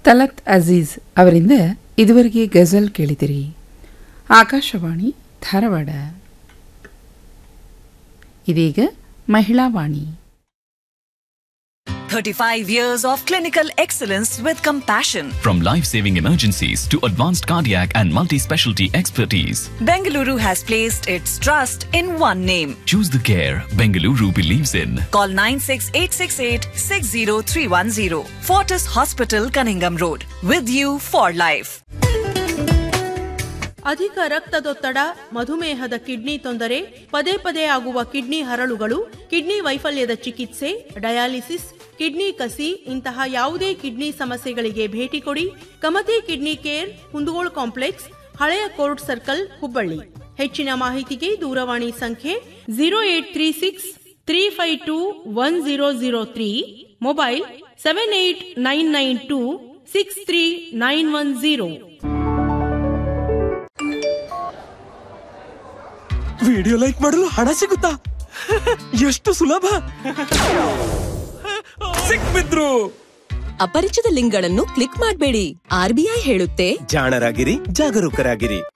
ತಲತ್ ಅಜೀಜ್ ಅವರಿಂದ ಇದುವರೆಗೆ ಗಜಲ್ ಕೇಳಿದಿರಿ ಆಕಾಶವಾಣಿ ಧಾರವಾಡ ಇದೀಗ ಮಹಿಳಾ ವಾಣಿ 35 years of clinical excellence with compassion. From life saving emergencies to advanced cardiac and multi specialty expertise, Bengaluru has placed its trust in one name. choose the care Bengaluru believes in. Call 96868 60310. Fortis Hospital, Cunningham Road. With you for life. ಅಧಿಕ ರಕ್ತದೊತ್ತಡ ಮಧುಮೇಹದ kidney ತೊಂದರೆ ಪದೇ ಪದೇ ಆಗುವ kidney ಹರಳುಗಳು kidney ವೈಫಲ್ಯದ ಚಿಕಿತ್ಸೆ dialysis kidney ಕಸಿ ಇಂತಹ ಯಾವುದೇ ಕಿಡ್ನಿ ಸಮಸ್ಯೆಗಳಿಗೆ ಭೇಟಿ ಕೊಡಿ Kamati kidney care Kundagol complex ಹಳೆಯ ಕೋರ್ಟ್ ಸರ್ಕಲ್ ಹುಬ್ಬಳ್ಳಿ ಹೆಚ್ಚಿನ ಮಾಹಿತಿಗೆ ದೂರವಾಣಿ ಸಂಖ್ಯೆ zero eight three six three five two one zero zero three mobile seven eight nine nine two six three nine one zero video like ಮಾಡಲು ಹಣ ಸಿಗುತ್ತಾ ಎಷ್ಟು ಸುಲಭ ಸಿಕ್ಬಿದ್ರು ಅಪರಿಚಿತ ಲಿಂಕ್ಗಳನ್ನು ಕ್ಲಿಕ್ ಮಾಡಬೇಡಿ ಆರ್ಬಿಐ ಹೇಳುತ್ತೆ ಜಾಣರಾಗಿರಿ ಜಾಗರೂಕರಾಗಿರಿ